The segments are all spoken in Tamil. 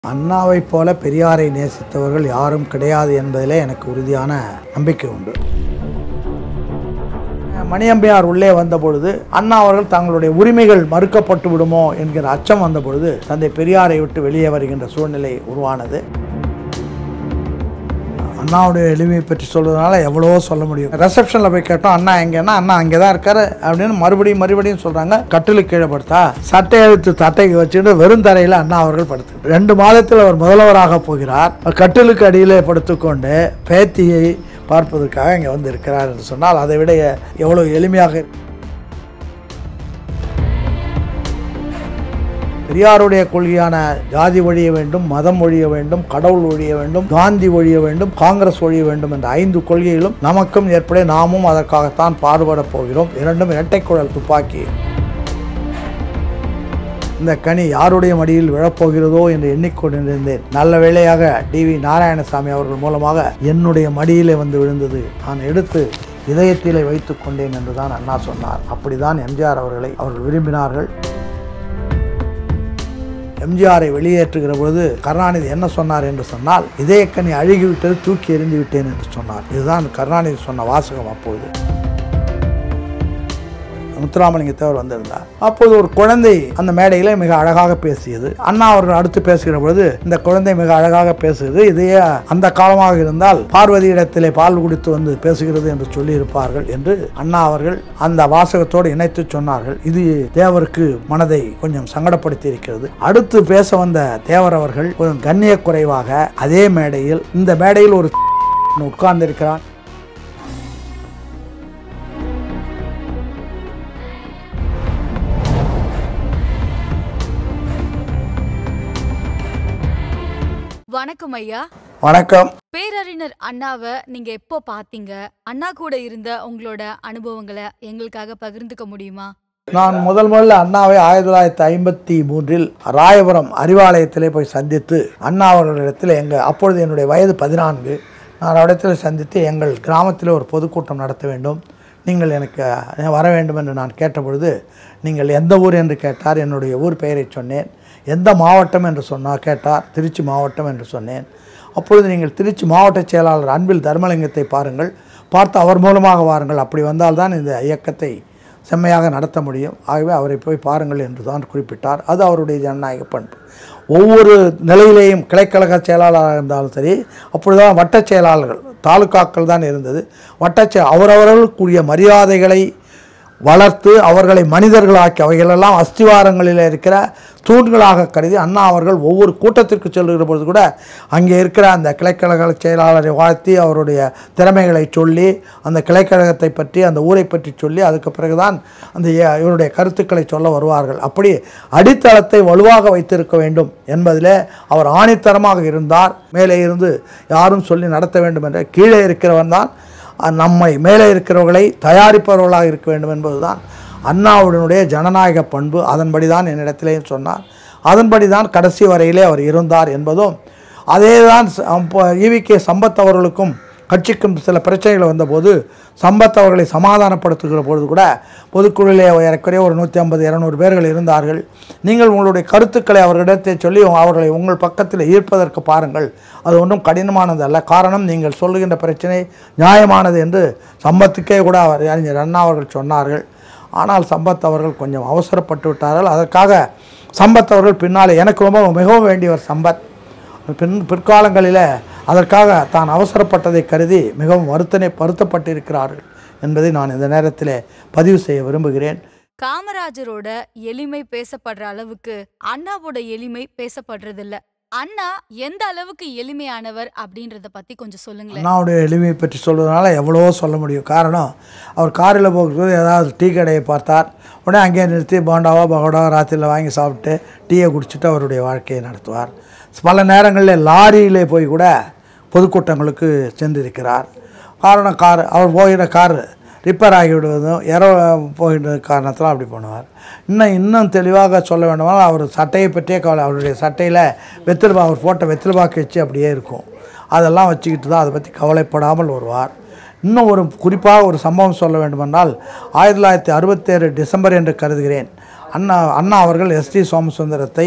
அண்ணாவைப் போல பெரியாரை நேசித்தவர்கள் யாரும் கிடையாது என்பதிலே எனக்கு உறுதியான நம்பிக்கை உண்டு மணியம்பியார் உள்ளே வந்த பொழுது அண்ணா அவர்கள் தங்களுடைய உரிமைகள் மறுக்கப்பட்டு விடுமோ என்கிற அச்சம் வந்த பொழுது தந்தை பெரியாரை விட்டு வெளியே வருகின்ற சூழ்நிலை உருவானது அண்ணாவுடைய எளிமையை பற்றி சொல்றதுனால எவ்வளவோ சொல்ல முடியும் ரிசப்ஷனில் போய் கேட்டோம் அண்ணா எங்கன்னா அண்ணா அங்கே தான் இருக்காரு அப்படின்னு மறுபடியும் மறுபடியும் சொல்கிறாங்க கட்டிலுக்கு கீழே படுத்தா சட்டை எழுத்து தட்டைக்கு வச்சுட்டு வெறும் தரையில் அண்ணா அவர்கள் படுத்து ரெண்டு மாதத்தில் அவர் முதல்வராக போகிறார் கட்டிலுக்கு அடியிலே படுத்துக்கொண்டு பேத்தியை பார்ப்பதற்காக இங்கே வந்து இருக்கிறார் என்று சொன்னால் அதை விட எவ்வளோ எளிமையாக இருக்கு. பெரியாருடைய கொள்கையான ஜாதி ஒழிய வேண்டும் மதம் ஒழிய வேண்டும் கடவுள் ஒழிய வேண்டும் காந்தி ஒழிய வேண்டும் காங்கிரஸ் ஒழிய வேண்டும் என்ற ஐந்து கொள்கைகளும் நமக்கும் ஏற்பட நாமும் அதற்காகத்தான் பாடுபட போகிறோம் இரண்டும் இரட்டைக்குழல் துப்பாக்கி இந்த கனி யாருடைய மடியில் விழப்போகிறதோ என்று எண்ணிக்கொண்டிருந்தேன் நல்ல வேளையாக டிவி நாராயணசாமி அவர்கள் மூலமாக என்னுடைய மடியிலே வந்து விழுந்தது நான் எடுத்து இதயத்திலே வைத்துக் கொண்டேன் என்றுதான் அண்ணா சொன்னார் அப்படிதான் எம்ஜிஆர் அவர்களை அவர்கள் விரும்பினார்கள் எம்ஜிஆரை வெளியேற்றுகிற பொழுது கருணாநிதி என்ன சொன்னார் என்று சொன்னால் இதயக்கனி அழுகிவிட்டது தூக்கி எறிந்து விட்டேன் என்று சொன்னார் இதுதான் கருணாநிதி சொன்ன வாசகம் அப்போது முத்துராமலிங்க தேவர் வந்திருந்தார் அப்போது ஒரு குழந்தை அந்த மேடையில் மிக அழகாக பேசியது அண்ணா அவர்கள் அடுத்து பேசுகிற பொழுது இந்த குழந்தை மிக அழகாக பேசுகிறது இதையே அந்த காலமாக இருந்தால் பார்வதி இடத்திலே பால் குடித்து வந்து பேசுகிறது என்று சொல்லி இருப்பார்கள் என்று அண்ணா அவர்கள் அந்த வாசகத்தோடு இணைத்து சொன்னார்கள் இது தேவருக்கு மனதை கொஞ்சம் சங்கடப்படுத்தி இருக்கிறது அடுத்து பேச வந்த தேவர் அவர்கள் கொஞ்சம் கண்ணிய குறைவாக அதே மேடையில் இந்த மேடையில் ஒரு உட்கார்ந்திருக்கிறான் வணக்கம் ஐயா வணக்கம் பேரறிஞர் அண்ணாவை நீங்க எப்போ பாத்தீங்க அண்ணா கூட இருந்த உங்களோட அனுபவங்களை எங்களுக்காக பகிர்ந்துக்க முடியுமா நான் முதல் முதல்ல அண்ணாவை ஆயிரத்தி தொள்ளாயிரத்தி ஐம்பத்தி மூன்றில் ராயபுரம் அறிவாலயத்திலே போய் சந்தித்து அண்ணா அவர்களிடத்தில் எங்கள் அப்பொழுது என்னுடைய வயது பதினான்கு நான் அவரிடத்தில் சந்தித்து எங்கள் கிராமத்தில் ஒரு பொதுக்கூட்டம் நடத்த வேண்டும் நீங்கள் எனக்கு வர வேண்டும் என்று நான் கேட்டபொழுது நீங்கள் எந்த ஊர் என்று கேட்டார் என்னுடைய ஊர் பெயரை சொன்னேன் எந்த மாவட்டம் என்று சொன்னார் கேட்டார் திருச்சி மாவட்டம் என்று சொன்னேன் அப்பொழுது நீங்கள் திருச்சி மாவட்ட செயலாளர் அன்பில் தர்மலிங்கத்தை பாருங்கள் பார்த்து அவர் மூலமாக வாருங்கள் அப்படி வந்தால்தான் இந்த இயக்கத்தை செம்மையாக நடத்த முடியும் ஆகவே அவரை போய் பாருங்கள் என்று தான் குறிப்பிட்டார் அது அவருடைய ஜனநாயக பண்பு ஒவ்வொரு நிலையிலேயும் கிளைக்கழக செயலாளராக இருந்தாலும் சரி அப்பொழுதுதான் வட்டச் செயலாளர்கள் தாலுக்காக்கள் தான் இருந்தது வட்டச் செ- அவரவர்களுக்குரிய மரியாதைகளை வளர்த்து அவர்களை மனிதர்களாக்கி அவைகளெல்லாம் அஸ்திவாரங்களில் இருக்கிற தூண்களாக கருதி அண்ணா அவர்கள் ஒவ்வொரு கூட்டத்திற்கு செல்லுகிற பொழுது கூட அங்கே இருக்கிற அந்த கிளைக்கழக செயலாளரை வாழ்த்தி அவருடைய திறமைகளை சொல்லி அந்த கிளைக்கழகத்தை பற்றி அந்த ஊரை பற்றி சொல்லி அதுக்கு பிறகுதான் அந்த இ- இவருடைய கருத்துக்களை சொல்ல வருவார்கள் அப்படி அடித்தளத்தை வலுவாக வைத்திருக்க வேண்டும் என்பதிலே அவர் ஆணித்தரமாக இருந்தார் மேலே இருந்து யாரும் சொல்லி நடத்த வேண்டும் என்ற கீழே இருக்கிறவன் தான் அஹ் நம்மை மேலே இருக்கிறவர்களை தயாரிப்பவர்களாக இருக்க வேண்டும் என்பதுதான் அண்ணாவுடனுடைய ஜனநாயக பண்பு அதன்படி தான் என்னிடத்திலேயும் சொன்னார் அதன்படி தான் கடைசி வரையிலே அவர் இருந்தார் என்பதும் அதே தான் ஈவிகே சம்பத் அவர்களுக்கும் கட்சிக்கும் சில பிரச்சனைகள் வந்தபோது சம்பத் அவர்களை சமாதானப்படுத்துகிற பொழுது கூட பொதுக்குழுவிலே ஏறக்குறைய ஒரு நூற்றி ஐம்பது இரநூறு பேர்கள் இருந்தார்கள் நீங்கள் உங்களுடைய கருத்துக்களை அவர்களிடத்தை சொல்லி அவர்களை உங்கள் பக்கத்தில் ஈர்ப்பதற்கு பாருங்கள் அது ஒன்றும் கடினமானது அல்ல காரணம் நீங்கள் சொல்லுகின்ற பிரச்சனை நியாயமானது என்று சம்பத்துக்கே கூட அவர் அறிஞர் அண்ணா அவர்கள் சொன்னார்கள் ஆனால் சம்பத் அவர்கள் கொஞ்சம் அவசரப்பட்டு விட்டார்கள் அதற்காக சம்பத் அவர்கள் பின்னாலே எனக்கு ரொம்ப மிகவும் வேண்டியவர் சம்பத் பின் பிற்காலங்களில் அதற்காக தான் அவசரப்பட்டதை கருதி மிகவும் வருத்தனை வருத்தப்பட்டிருக்கிறார்கள் என்பதை நான் இந்த நேரத்தில் பதிவு செய்ய விரும்புகிறேன் காமராஜரோட எளிமை பேசப்படுற அளவுக்கு அண்ணாவோட எளிமை பேசப்படுறதில்ல அண்ணா எந்த அளவுக்கு எளிமையானவர் அப்படின்றத பத்தி கொஞ்சம் சொல்லுங்களேன் அண்ணாவுடைய எளிமையை பற்றி சொல்வதனால எவ்வளவோ சொல்ல முடியும் காரணம் அவர் காரில் போகும்போது ஏதாவது டீ கடையை பார்த்தார் உடனே அங்கேயே நிறுத்தி போண்டாவோ பகோடாவோ ராத்திரியில் வாங்கி சாப்பிட்டு டீயை குடிச்சிட்டு அவருடைய வாழ்க்கையை நடத்துவார் பல நேரங்களில் லாரியிலே போய் கூட பொதுக்கூட்டங்களுக்கு சென்றிருக்கிறார் காரணம் கார் அவர் போகிற கார் ரிப்பேர் ஆகிவிடுவதும் இற போகிற காரணத்தில் அப்படி பண்ணுவார் இன்னும் இன்னும் தெளிவாக சொல்ல வேண்டுமானால் அவர் சட்டையை பற்றியே கவலை அவருடைய சட்டையில் வெத்தில்பா அவர் போட்ட வெத்தில்பாக்கு வச்சு அப்படியே இருக்கும் அதெல்லாம் வச்சுக்கிட்டு தான் அதை பற்றி கவலைப்படாமல் வருவார் இன்னும் ஒரு குறிப்பாக ஒரு சம்பவம் சொல்ல வேண்டுமென்றால் ஆயிரத்தி தொள்ளாயிரத்தி அறுபத்தேழு டிசம்பர் என்று கருதுகிறேன் அண்ணா அண்ணா அவர்கள் எஸ்டி சோமசுந்தரத்தை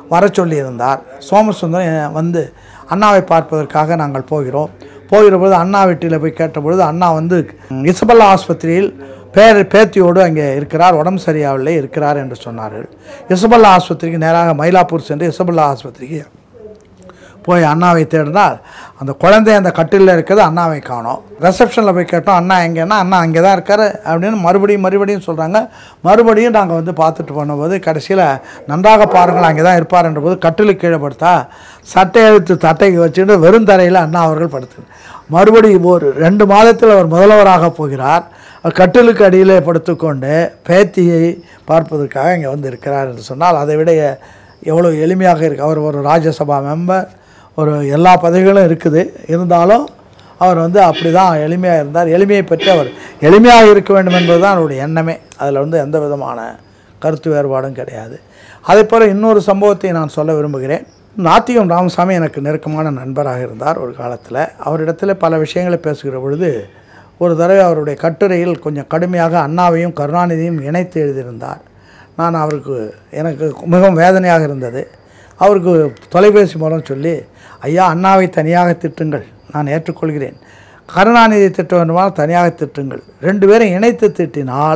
வர சொல்லியிருந்தார் சோமசுந்தரம் வந்து அண்ணாவை பார்ப்பதற்காக நாங்கள் போகிறோம் போகிற பொழுது அண்ணா வீட்டில் போய் கேட்டபொழுது அண்ணா வந்து இசபல்லா ஆஸ்பத்திரியில் பேர் பேத்தியோடு அங்கே இருக்கிறார் உடம்பு சரியாகவில்லை இருக்கிறார் என்று சொன்னார்கள் இசபல்லா ஆஸ்பத்திரிக்கு நேராக மயிலாப்பூர் சென்று இசபல்லா ஆஸ்பத்திரிக்கு போய் அண்ணாவை தேடினால் அந்த குழந்தை அந்த கட்டிலில் இருக்கிறது அண்ணாவை காணோம் ரிசப்ஷனில் போய் கேட்டோம் அண்ணா எங்கேன்னா அண்ணா அங்கே தான் இருக்காரு அப்படின்னு மறுபடியும் மறுபடியும் சொல்கிறாங்க மறுபடியும் நாங்கள் வந்து பார்த்துட்டு போனபோது கடைசியில் நன்றாக பாருங்கள் அங்கே தான் இருப்பார் என்ற போது கட்டிலுக்கு கீழே படுத்தா சட்டை எழுத்து தட்டைக்கு வச்சுட்டு வெறும் தரையில் அண்ணா அவர்கள் படுத்து மறுபடியும் ஒரு ரெண்டு மாதத்தில் அவர் முதல்வராக போகிறார் அவர் கட்டிலுக்கு அடியிலே படுத்துக்கொண்டு பேத்தியை பார்ப்பதற்காக இங்கே வந்து இருக்கிறார் என்று சொன்னால் அதை விட எவ்வளோ எளிமையாக இருக்கு அவர் ஒரு ராஜ்யசபா மெம்பர் ஒரு எல்லா பதவிகளும் இருக்குது இருந்தாலும் அவர் வந்து அப்படி தான் எளிமையாக இருந்தார் எளிமையை பற்றி அவர் எளிமையாக இருக்க வேண்டும் என்பது தான் அவருடைய எண்ணமே அதில் வந்து எந்த விதமான கருத்து வேறுபாடும் கிடையாது அதே போல் இன்னொரு சம்பவத்தை நான் சொல்ல விரும்புகிறேன் நாத்திகம் ராமசாமி எனக்கு நெருக்கமான நண்பராக இருந்தார் ஒரு காலத்தில் அவரிடத்தில் பல விஷயங்களை பேசுகிற பொழுது ஒரு தடவை அவருடைய கட்டுரையில் கொஞ்சம் கடுமையாக அண்ணாவையும் கருணாநிதியும் இணைத்து எழுதியிருந்தார் நான் அவருக்கு எனக்கு மிகவும் வேதனையாக இருந்தது அவருக்கு தொலைபேசி மூலம் சொல்லி ஐயா அண்ணாவை தனியாக திட்டுங்கள் நான் ஏற்றுக்கொள்கிறேன் கருணாநிதி திட்ட வேண்டுமானால் தனியாக திட்டுங்கள் ரெண்டு பேரும் இணைத்து திட்டினால்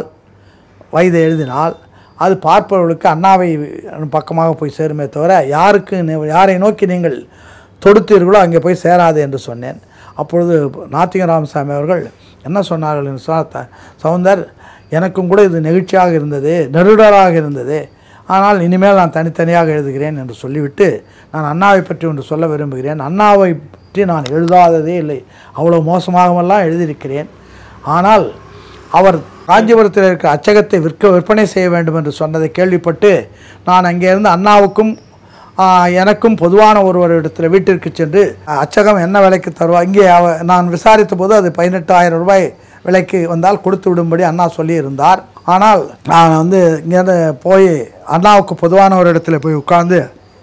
வயது எழுதினால் அது பார்ப்பவர்களுக்கு அண்ணாவை பக்கமாக போய் சேருமே தவிர யாருக்கு நீ- யாரை நோக்கி நீங்கள் தொடுத்தீர்களோ அங்கே போய் சேராது என்று சொன்னேன் அப்பொழுது நாத்திக ராமசாமி அவர்கள் என்ன சொன்னார்கள் என்று சொன்னால் த- சவுந்தர் எனக்கும் கூட இது நெகிழ்ச்சியாக இருந்தது நெருடலாக இருந்தது ஆனால் இனிமேல் நான் தனித்தனியாக எழுதுகிறேன் என்று சொல்லிவிட்டு நான் அண்ணாவை பற்றி ஒன்று சொல்ல விரும்புகிறேன் அண்ணாவை பற்றி நான் எழுதாததே இல்லை அவ்வளோ மோசமாகவெல்லாம் எழுதியிருக்கிறேன் ஆனால் அவர் காஞ்சிபுரத்தில் இருக்கிற அச்சகத்தை விற்க விற்பனை செய்ய வேண்டும் என்று சொன்னதை கேள்விப்பட்டு நான் அங்கே இருந்து அண்ணாவுக்கும் ஆ, எனக்கும் பொதுவான ஒருவரிடத்தில் வீட்டிற்கு சென்று அச்சகம் என்ன விலைக்கு தருவா இங்கே அவ- நான் விசாரித்த போது அது பதினெட்டாயிரம் ரூபாய் விலைக்கு வந்தால் கொடுத்து விடும்படி அண்ணா சொல்லியிருந்தார் ஆனால் நான் வந்து இங்கேருந்து போய் அண்ணாவுக்கு பொதுவான ஒரு இடத்துல போய் உட்கார்ந்து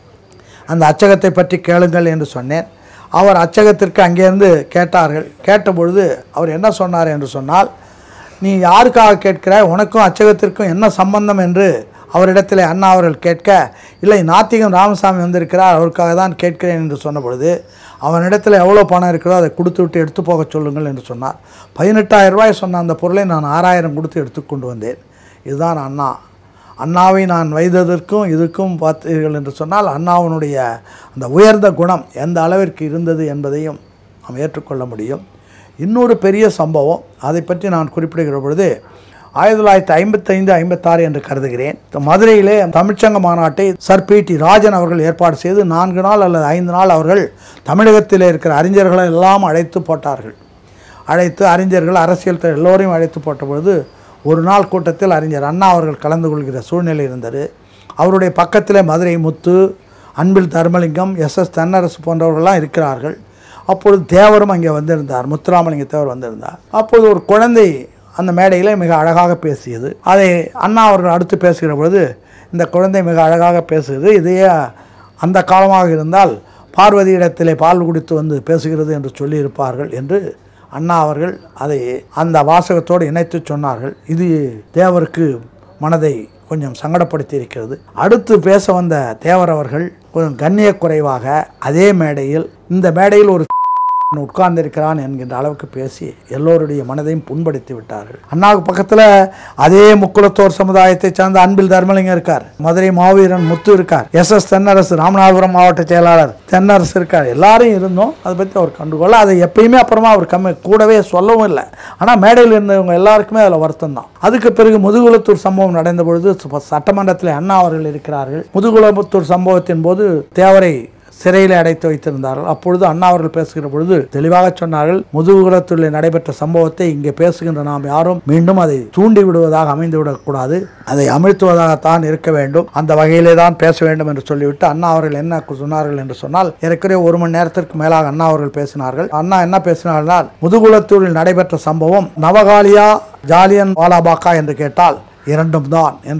அந்த அச்சகத்தை பற்றி கேளுங்கள் என்று சொன்னேன் அவர் அச்சகத்திற்கு அங்கேருந்து கேட்டார்கள் கேட்டபொழுது அவர் என்ன சொன்னார் என்று சொன்னால் நீ யாருக்காக கேட்கிறாய் உனக்கும் அச்சகத்திற்கும் என்ன சம்பந்தம் என்று அவரிடத்தில் அண்ணா அவர்கள் கேட்க இல்லை நாத்திகம் ராமசாமி வந்திருக்கிறார் அவருக்காக தான் கேட்கிறேன் என்று சொன்ன பொழுது அவனிடத்தில் எவ்வளோ பணம் இருக்கிறதோ அதை கொடுத்து விட்டு எடுத்து போக சொல்லுங்கள் என்று சொன்னார் பதினெட்டாயிரம் ரூபாய் சொன்ன அந்த பொருளை நான் ஆறாயிரம் கொடுத்து எடுத்துக்கொண்டு வந்தேன் இதுதான் அண்ணா அண்ணாவை நான் வைத்ததற்கும் இதுக்கும் பார்த்தீர்கள் என்று சொன்னால் அண்ணாவினுடைய அந்த உயர்ந்த குணம் எந்த அளவிற்கு இருந்தது என்பதையும் நாம் ஏற்றுக்கொள்ள முடியும் இன்னொரு பெரிய சம்பவம் அதை பற்றி நான் குறிப்பிடுகிற பொழுது ஆயிரத்தி தொள்ளாயிரத்தி ஐம்பத்தைந்து ஐம்பத்தாறு என்று கருதுகிறேன் இந்த மதுரையிலே தமிழ்ச்சங்க மாநாட்டை சர் பி டி ராஜன் அவர்கள் ஏற்பாடு செய்து நான்கு நாள் அல்லது ஐந்து நாள் அவர்கள் தமிழகத்திலே இருக்கிற அறிஞர்களை எல்லாம் அழைத்து போட்டார்கள் அழைத்து அறிஞர்கள் அரசியல் த- எல்லோரையும் அழைத்து போட்ட பொழுது ஒரு நாள் கூட்டத்தில் அறிஞர் அண்ணா அவர்கள் கலந்து கொள்கிற சூழ்நிலை இருந்தது அவருடைய பக்கத்திலே மதுரை முத்து அன்பில் தர்மலிங்கம் எஸ் எஸ் தென்னரசு போன்றவர்கள்லாம் இருக்கிறார்கள் அப்பொழுது தேவரும் அங்கே வந்திருந்தார் முத்துராமலிங்க தேவர் வந்திருந்தார் அப்பொழுது ஒரு குழந்தை அந்த மேடையில் மிக அழகாக பேசியது அதை அண்ணா அவர்கள் அடுத்து பேசுகிற பொழுது இந்த குழந்தை மிக அழகாக பேசுகிறது இதையே அந்த காலமாக இருந்தால் பார்வதி இடத்திலே பால் குடித்து வந்து பேசுகிறது என்று சொல்லியிருப்பார்கள் என்று அண்ணா அவர்கள் அதை அந்த வாசகத்தோடு இணைத்து சொன்னார்கள் இது தேவருக்கு மனதை கொஞ்சம் சங்கடப்படுத்தி இருக்கிறது அடுத்து பேச வந்த தேவர் அவர்கள் கொஞ்சம் கண்ணிய குறைவாக அதே மேடையில் இந்த மேடையில் ஒரு உட்கார்ந்திருக்கிறான் என்கின்ற அளவுக்கு பேசி எல்லோருடைய மனதையும் புண்படுத்தி விட்டார்கள் அண்ணாவுக்கு பக்கத்தில் அதே முக்குலத்தோர் சமுதாயத்தை சார்ந்த அன்பில் தர்மலிங்கம் இருக்கார் மதுரை மாவீரன் முத்து இருக்கார் எஸ் எஸ் தென்னரசு ராமநாதபுரம் மாவட்ட செயலாளர் தென்னரசு இருக்கார் எல்லாரும் இருந்தோம் அதை பற்றி அவர் கண்டுகொள்ள அதை எப்பயுமே அப்புறமா அவர் கம்மி கூடவே சொல்லவும் இல்லை ஆனால் மேடையில் இருந்தவங்க எல்லாருக்குமே அதில் வருத்தம் தான் அதுக்கு பிறகு முதுகுலத்தூர் சம்பவம் நடந்த பொழுது ச- சட்டமன்றத்தில் அண்ணா அவர்கள் இருக்கிறார்கள் முதுகுலத்தூர் சம்பவத்தின் போது தேவரை சிறையில் அடைத்து வைத்திருந்தார்கள் அப்பொழுது அண்ணா அவர்கள் பேசுகிற பொழுது தெளிவாக சொன்னார்கள் முதுகுலத்தில் நடைபெற்ற சம்பவத்தை இங்கே பேசுகின்ற நாம் யாரும் மீண்டும் அதை தூண்டி விடுவதாக அமைந்து விடக்கூடாது அதை அமிழ்த்துவதாகத்தான் இருக்க வேண்டும் அந்த வகையிலே தான் பேச வேண்டும் என்று சொல்லிவிட்டு அண்ணா அவர்கள் என்ன சொன்னார்கள் என்று சொன்னால் ஏற்கனவே ஒரு மணி நேரத்திற்கு மேலாக அண்ணா அவர்கள் பேசினார்கள் அண்ணா என்ன பேசினார்கள் முதுகுலத்தூரில் நடைபெற்ற சம்பவம் நவகாலியா ஜாலியன் வாலாபாக்கா என்று கேட்டால் இரண்டும் தான் என்று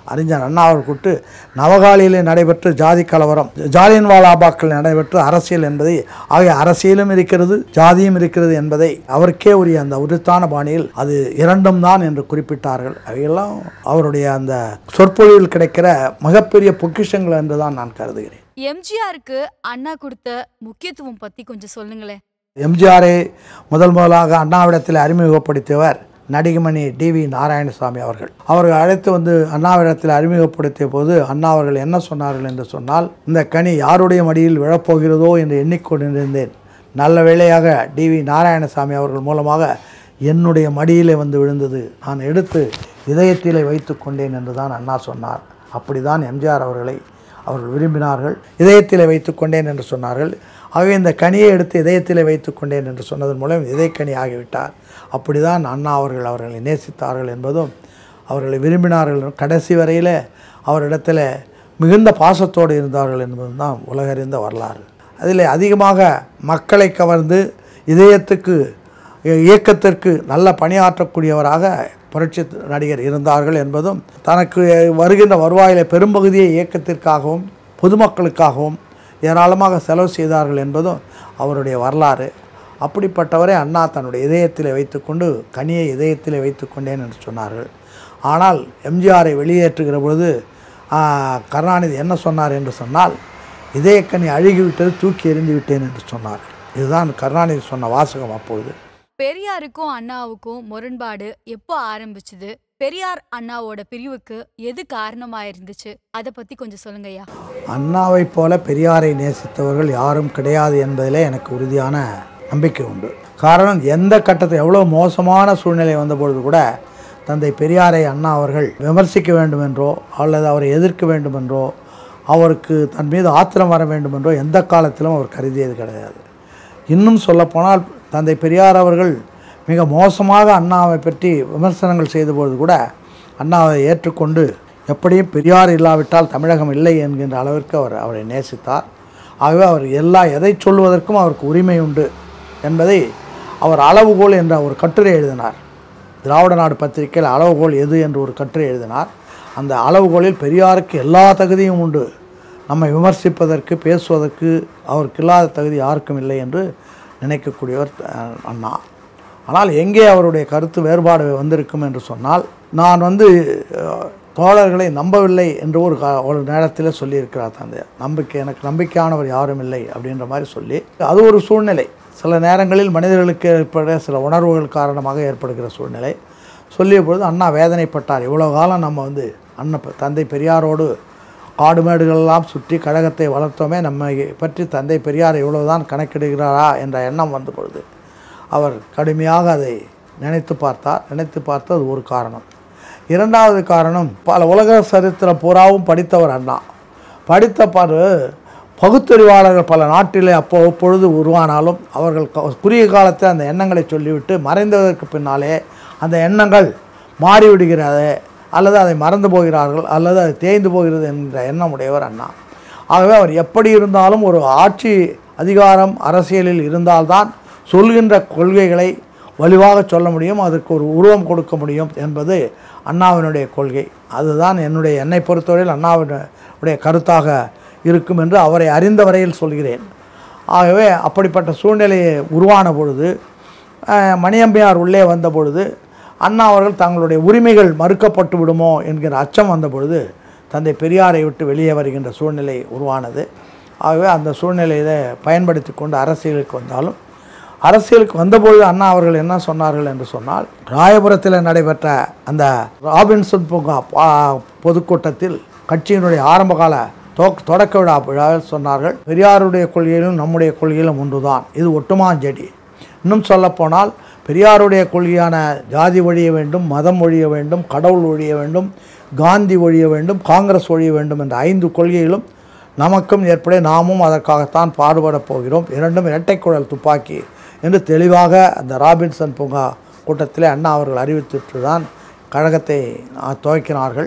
அறிஞர் அண்ணா அவர்கள் கூட்டு நவகாலியிலே நடைபெற்ற ஜாதி கலவரம் ஜாலியன் வாலாபாக்கள் நடைபெற்ற அரசியல் என்பதை ஆகிய அரசியலும் இருக்கிறது ஜாதியும் இருக்கிறது என்பதை அவருக்கே உரிய அந்த உருத்தான பாணியில் அது இரண்டும் தான் என்று குறிப்பிட்டார்கள் அவையெல்லாம் அவருடைய அந்த சொற்பொழிவில் கிடைக்கிற மிகப்பெரிய பொக்கிஷங்கள் என்று தான் நான் கருதுகிறேன் எம்ஜிஆருக்கு அண்ணா கொடுத்த முக்கியத்துவம் பத்தி கொஞ்சம் சொல்லுங்களேன் எம்ஜிஆரை முதல் முதலாக அண்ணாவிடத்தில் அறிமுகப்படுத்தியவர் நடிகமணி டி வி நாராயணசாமி அவர்கள் அவர்கள் அழைத்து வந்து அண்ணாவிடத்தில் அறிமுகப்படுத்திய போது அண்ணா அவர்கள் என்ன சொன்னார்கள் என்று சொன்னால் இந்த கனி யாருடைய மடியில் விழப்போகிறதோ என்று எண்ணிக்கொண்டிருந்தேன் நல்ல வேளையாக டி வி நாராயணசாமி அவர்கள் மூலமாக என்னுடைய மடியிலே வந்து விழுந்தது நான் எடுத்து இதயத்திலே வைத்து கொண்டேன் என்று தான் அண்ணா சொன்னார் அப்படி தான் எம்ஜிஆர் அவர்களை அவர்கள் விரும்பினார்கள் இதயத்திலே வைத்துக் கொண்டேன் என்று சொன்னார்கள் ஆகவே இந்த கனியை எடுத்து இதயத்திலே வைத்துக் கொண்டேன் என்று சொன்னதன் மூலம் இதயக்கனி ஆகிவிட்டார் அப்படிதான் அண்ணா அவர்கள் அவர்களை நேசித்தார்கள் என்பதும் அவர்களை விரும்பினார்கள் கடைசி வரையில் அவரிடத்தில் மிகுந்த பாசத்தோடு இருந்தார்கள் என்பதும் தான் உலகறிந்த வரலாறு அதில் அதிகமாக மக்களை கவர்ந்து இதயத்துக்கு இயக்கத்திற்கு நல்ல பணியாற்றக்கூடியவராக புரட்சி நடிகர் இருந்தார்கள் என்பதும் தனக்கு வருகின்ற வருவாயில பெரும்பகுதியை இயக்கத்திற்காகவும் பொதுமக்களுக்காகவும் ஏராளமாக செலவு செய்தார்கள் என்பதும் அவருடைய வரலாறு அப்படிப்பட்டவரை அண்ணா தன்னுடைய இதயத்தில் வைத்துக்கொண்டு கனியை இதயத்தில் வைத்துக்கொண்டேன் என்று சொன்னார்கள் ஆனால் எம்ஜிஆரை வெளியேற்றுகிற பொழுது ஆ, கருணாநிதி என்ன சொன்னார் என்று சொன்னால் இதயக்கனி அழுகிவிட்டது தூக்கி எறிந்து விட்டேன் என்று சொன்னார் இதுதான் கருணாநிதி சொன்ன வாசகம் அப்பொழுது பெரியாருக்கும் அண்ணாவுக்கும் முரண்பாடு எப்போ ஆரம்பிச்சுது பெரியார் அண்ணாவோட பிரிவுக்கு எது காரணமா இருந்துச்சு அத பத்தி கொஞ்சம் சொல்லுங்க ஐயா அண்ணாவைப் போல பெரியாரை நேசித்தவர்கள் யாரும் கிடையாது என்பதிலே எனக்கு உறுதியான நம்பிக்கை உண்டு காரணம் எந்த கட்டத்தில் எவ்வளோ மோசமான சூழ்நிலை வந்தபொழுது கூட தந்தை பெரியாரை அண்ணா அவர்கள் விமர்சிக்க வேண்டும் என்றோ அல்லது அவரை எதிர்க்க வேண்டும் என்றோ அவருக்கு தன் மீது ஆத்திரம் வர வேண்டும் என்றோ எந்த காலத்திலும் அவர் கருதியது கிடையாது இன்னும் சொல்லப்போனால் தந்தை பெரியார் அவர்கள் மிக மோசமாக அண்ணாவை பற்றி விமர்சனங்கள் செய்தபொழுது கூட அண்ணாவை ஏற்றுக்கொண்டு எப்படியும் பெரியார் இல்லாவிட்டால் தமிழகம் இல்லை என்கின்ற அளவிற்கு அவர் அவரை நேசித்தார் ஆகவே அவர் எல்லா எதை சொல்வதற்கும் அவருக்கு உரிமை உண்டு என்பதை அவர் அளவுகோல் என்ற ஒரு கட்டுரை எழுதினார் திராவிட நாடு பத்திரிகையில் அளவுகோல் எது என்று ஒரு கட்டுரை எழுதினார் அந்த அளவுகோலில் பெரியாருக்கு எல்லா தகுதியும் உண்டு நம்மை விமர்சிப்பதற்கு பேசுவதற்கு அவருக்கு இல்லாத தகுதி யாருக்கும் இல்லை என்று நினைக்கக்கூடியவர் அஹ், அண்ணா ஆனால் எங்கே அவருடைய கருத்து வேறுபாடு வந்திருக்கும் என்று சொன்னால் நான் வந்து அஹ், தோழர்களை நம்பவில்லை என்று ஒரு கா- ஒரு நேரத்தில் சொல்லியிருக்கிறார் தந்தை நம்பிக்கை எனக்கு நம்பிக்கையானவர் யாரும் இல்லை அப்படின்ற மாதிரி சொல்லி அது ஒரு சூழ்நிலை சில நேரங்களில் மனிதர்களுக்கு ஏற்படுற சில உணர்வுகள் காரணமாக ஏற்படுகிற சூழ்நிலை சொல்லிய பொழுது அண்ணா வேதனைப்பட்டார் இவ்வளோ காலம் நம்ம வந்து அண்ணன் ப- தந்தை பெரியாரோடு காடு மேடுகளெல்லாம் சுற்றி கழகத்தை வளர்த்தோமே நம்மை பற்றி தந்தை பெரியார் இவ்வளவுதான் கணக்கிடுகிறாரா என்ற எண்ணம் வந்த பொழுது அவர் கடுமையாக அதை நினைத்து பார்த்தார் நினைத்து பார்த்து அது ஒரு காரணம் இரண்டாவது காரணம் பல உலக சரித்திரம் பூராவும் படித்தவர் அண்ணா படித்த பாரு பகுத்தறிவாளர்கள் பல நாட்டிலே அப்போ பொழுது உருவானாலும் அவர்கள் க- குறுகிய காலத்தில் அந்த எண்ணங்களை சொல்லிவிட்டு மறைந்ததற்கு பின்னாலே அந்த எண்ணங்கள் மாறிவிடுகிறது அல்லது அதை மறந்து போகிறார்கள் அல்லது அது தேய்ந்து போகிறது என்ற எண்ணம் உடையவர் அண்ணா ஆகவே அவர் எப்படி இருந்தாலும் ஒரு ஆட்சி அதிகாரம் அரசியலில் இருந்தால்தான் சொல்கின்ற கொள்கைகளை வலுவாக சொல்ல முடியும் அதற்கு ஒரு உருவம் கொடுக்க முடியும் என்பது அண்ணாவினுடைய கொள்கை அதுதான் என்னுடைய என்னை பொறுத்தவரையில் அண்ணாவினுடைய கருத்தாக இருக்கும் என்று அவரை அறிந்த வரையில் சொல்கிறேன் ஆகவே அப்படிப்பட்ட சூழ்நிலையை உருவான பொழுது அஹ், மணியம்மையார் உள்ளே வந்த பொழுது அண்ணா அவர்கள் தங்களுடைய உரிமைகள் மறுக்கப்பட்டு விடுமோ என்கிற அச்சம் வந்த பொழுது தந்தை பெரியாரை விட்டு வெளியே வருகின்ற சூழ்நிலை உருவானது ஆகவே அந்த சூழ்நிலையை பயன்படுத்தி கொண்டு அரசியலுக்கு வந்தாலும் அரசியலுக்கு வந்தபொழுது அண்ணா அவர்கள் என்ன சொன்னார்கள் என்று சொன்னால் ராயபுரத்தில் நடைபெற்ற அந்த ராபின்சன் பூங்கா பா- பொதுக்கூட்டத்தில் கட்சியினுடைய ஆரம்பகால தோக் தொடக்க விழா விழாவில் சொன்னார்கள் பெரியாருடைய கொள்கையிலும் நம்முடைய கொள்கையிலும் ஒன்றுதான் இது ஒட்டுமாஞ்செடி இன்னும் சொல்லப்போனால் பெரியாருடைய கொள்கையான ஜாதி ஒழிய வேண்டும் மதம் ஒழிய வேண்டும் கடவுள் ஒழிய வேண்டும் காந்தி ஒழிய வேண்டும் காங்கிரஸ் ஒழிய வேண்டும் என்ற ஐந்து கொள்கைகளும் நமக்கும் ஏற்பட நாமும் அதற்காகத்தான் பாடுபடப் போகிறோம் இரண்டும் இரட்டைக்குழல் துப்பாக்கி என்று தெளிவாக அந்த ராபின்சன் பூங்கா கூட்டத்திலே அண்ணா அவர்கள் அறிவித்துட்டு தான் கழகத்தை ஆ, துவக்கினார்கள்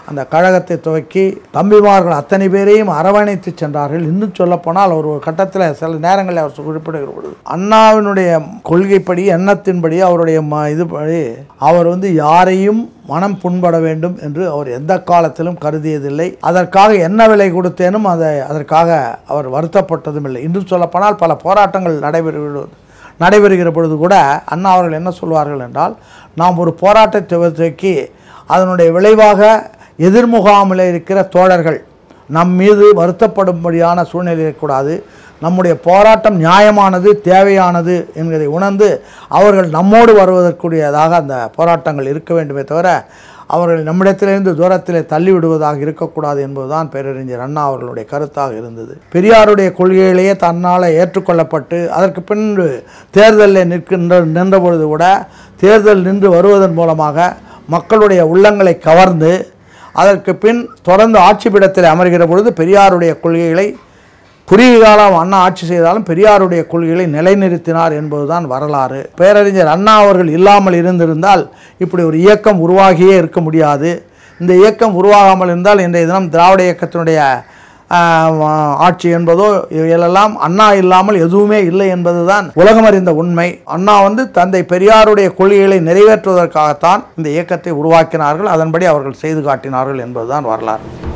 அந்த கழகத்தை துவக்கி தம்பிமார்கள் அத்தனை பேரையும் அரவணைத்து சென்றார்கள் இன்னும் சொல்லப்போனால் அவர் ஒரு கட்டத்தில் சில நேரங்களில் அவர் குறிப்பிடுகிற பொழுது அண்ணாவினுடைய கொள்கைப்படி எண்ணத்தின்படி அவருடைய ம இதுபடி அவர் வந்து யாரையும் மனம் புண்பட வேண்டும் என்று அவர் எந்த காலத்திலும் கருதியதில்லை அதற்காக என்ன விலை கொடுத்தேனும் அதை அதற்காக அவர் வருத்தப்பட்டதும் இல்லை இன்னும் சொல்லப்போனால் பல போராட்டங்கள் நடைபெறுகிறது நடைபெறுகிற பொழுது கூட அண்ணா அவர்கள் என்ன சொல்வார்கள் என்றால் நாம் ஒரு போராட்டத்தை துவக்கி அதனுடைய விளைவாக எதிர்முகாமில் இருக்கிற தோழர்கள் நம் மீது வருத்தப்படும்படியான சூழ்நிலை இருக்கக்கூடாது நம்முடைய போராட்டம் நியாயமானது தேவையானது என்கிறதை உணர்ந்து அவர்கள் நம்மோடு வருவதற்குரியதாக அந்த போராட்டங்கள் இருக்க வேண்டுமே தவிர அவர்கள் நம்மிடத்திலிருந்து தூரத்திலே தள்ளிவிடுவதாக இருக்கக்கூடாது என்பதுதான் பேரறிஞர் அண்ணா அவர்களுடைய கருத்தாக இருந்தது பெரியாருடைய கொள்கைகளையே தன்னால் ஏற்றுக்கொள்ளப்பட்டு அதற்கு பின்பு தேர்தலில் நிற்கின்ற நின்ற பொழுது கூட தேர்தல் நின்று வருவதன் மூலமாக மக்களுடைய உள்ளங்களை கவர்ந்து அதற்கு பின் தொடர்ந்து ஆட்சி பீடத்தில் அமர்கிற பொழுது பெரியாருடைய கொள்கைகளை குறுகிய காலம் அண்ணா ஆட்சி செய்தாலும் பெரியாருடைய கொள்கைகளை நிலைநிறுத்தினார் என்பதுதான் வரலாறு பேரறிஞர் அண்ணா அவர்கள் இல்லாமல் இருந்திருந்தால் இப்படி ஒரு இயக்கம் உருவாகியே இருக்க முடியாது இந்த இயக்கம் உருவாகாமல் இருந்தால் இன்றைய தினம் திராவிட இயக்கத்தினுடைய ஆஹ், ஆட்சி என்பதோ இவையெல்லாம் அண்ணா இல்லாமல் எதுவுமே இல்லை என்பதுதான் உலகம் அறிந்த உண்மை அண்ணா வந்து தந்தை பெரியாருடைய கொள்கைகளை நிறைவேற்றுவதற்காகத்தான் இந்த இயக்கத்தை உருவாக்கினார்கள் அதன்படி அவர்கள் செய்து காட்டினார்கள் என்பதுதான் வரலாறு